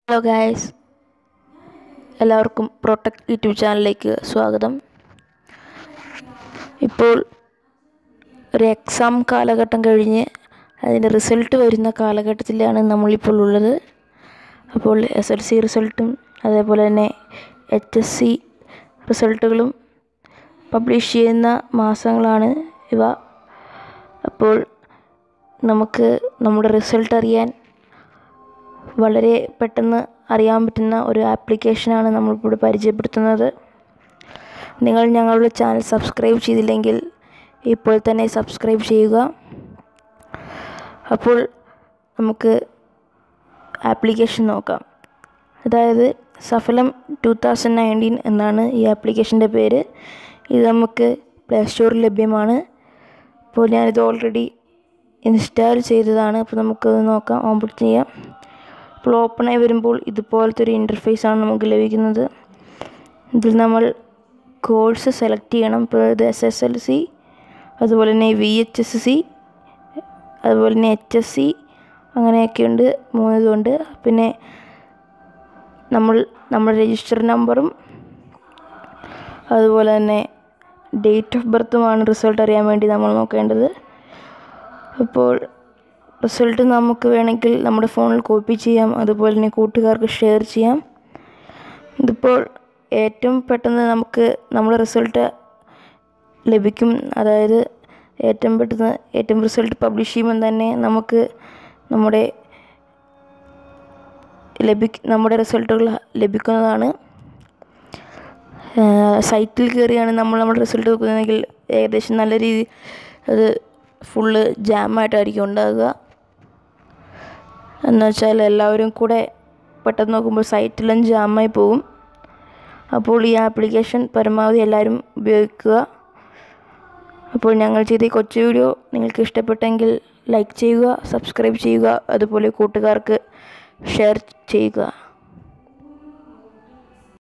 hello guys എല്ലാവർക്കും protect YouTube ചാനലിലേക്ക് സ്വാഗതം ഇപ്പോൾ ഒരു എക്സാം കാലഘട്ടം കഴിഞ്ഞ് അതിൻ്റെ റിസൾട്ട് വരുന്ന കാലഘട്ടത്തിലാണ് നമ്മളിപ്പോൾ ഉള്ളത് അപ്പോൾ എസ് എൽ സി റിസൾട്ടും അതേപോലെ തന്നെ എച്ച് എസ് സി റിസൾട്ടുകളും പബ്ലിഷ് ചെയ്യുന്ന മാസങ്ങളാണ് ഇവ അപ്പോൾ നമുക്ക് നമ്മുടെ റിസൾട്ട് അറിയാൻ വളരെ പെട്ടെന്ന് അറിയാൻ പറ്റുന്ന ഒരു ആപ്ലിക്കേഷനാണ് നമ്മളിപ്പോൾ പരിചയപ്പെടുത്തുന്നത് നിങ്ങൾ ഞങ്ങളുടെ ചാനൽ സബ്സ്ക്രൈബ് ചെയ്തില്ലെങ്കിൽ ഇപ്പോൾ തന്നെ സബ്സ്ക്രൈബ് ചെയ്യുക അപ്പോൾ നമുക്ക് ആപ്ലിക്കേഷൻ നോക്കാം അതായത് സഫലം ടു തൗസൻഡ് നയൻറ്റീൻ എന്നാണ് ഈ ആപ്ലിക്കേഷൻ്റെ പേര് ഇത് നമുക്ക് പ്ലേ സ്റ്റോറിൽ ലഭ്യമാണ് അപ്പോൾ ഞാനിത് ഓൾറെഡി ഇൻസ്റ്റാൾ ചെയ്തതാണ് അപ്പോൾ നമുക്കത് നോക്കാം ഓപ്പൺ ചെയ്യാം അപ്പോൾ ഓപ്പണായി വരുമ്പോൾ ഇതുപോലത്തെ ഒരു ഇൻ്റർഫേസ് ആണ് നമുക്ക് ലഭിക്കുന്നത് ഇതിൽ നമ്മൾ കോഴ്സ് സെലക്ട് ചെയ്യണം ഇപ്പോൾ ഇത് എസ് എസ് എൽ സി അതുപോലെ തന്നെ വി എച്ച് എസ് സി അതുപോലെ തന്നെ എച്ച് എസ് സി അങ്ങനെയൊക്കെയുണ്ട് മൂന്നിതുണ്ട് പിന്നെ നമ്മൾ നമ്മുടെ രജിസ്റ്റർ നമ്പറും അതുപോലെ തന്നെ ഡേറ്റ് ഓഫ് ബർത്തുമാണ് റിസൾട്ട് അറിയാൻ വേണ്ടി നമ്മൾ നോക്കേണ്ടത് അപ്പോൾ റിസൾട്ട് നമുക്ക് വേണമെങ്കിൽ നമ്മുടെ ഫോണിൽ കോപ്പി ചെയ്യാം അതുപോലെ തന്നെ കൂട്ടുകാർക്ക് ഷെയർ ചെയ്യാം ഇതിപ്പോൾ ഏറ്റവും പെട്ടെന്ന് നമുക്ക് നമ്മുടെ റിസൾട്ട് ലഭിക്കും അതായത് ഏറ്റവും പെട്ടെന്ന് ഏറ്റവും റിസൾട്ട് പബ്ലിഷ് ചെയ്യുമ്പോൾ തന്നെ നമുക്ക് നമ്മുടെ ലഭി നമ്മുടെ റിസൾട്ടുകൾ ലഭിക്കുന്നതാണ് സൈറ്റിൽ കയറിയാണ് നമ്മൾ നമ്മുടെ റിസൾട്ട് നോക്കുന്നതെങ്കിൽ ഏകദേശം നല്ല രീതി അത് ഫുള്ള് ജാമായിട്ടായിരിക്കും ഉണ്ടാകുക എന്ന് വെച്ചാൽ എല്ലാവരും കൂടെ പെട്ടെന്ന് നോക്കുമ്പോൾ സൈറ്റെല്ലാം ജാമായി പോകും അപ്പോൾ ഈ ആപ്ലിക്കേഷൻ പരമാവധി എല്ലാവരും ഉപയോഗിക്കുക അപ്പോൾ ഞങ്ങൾ ചെയ്ത ഈ കൊച്ചു വീഡിയോ നിങ്ങൾക്ക് ഇഷ്ടപ്പെട്ടെങ്കിൽ ലൈക്ക് ചെയ്യുക സബ്സ്ക്രൈബ് ചെയ്യുക അതുപോലെ കൂട്ടുകാർക്ക് ഷെയർ ചെയ്യുക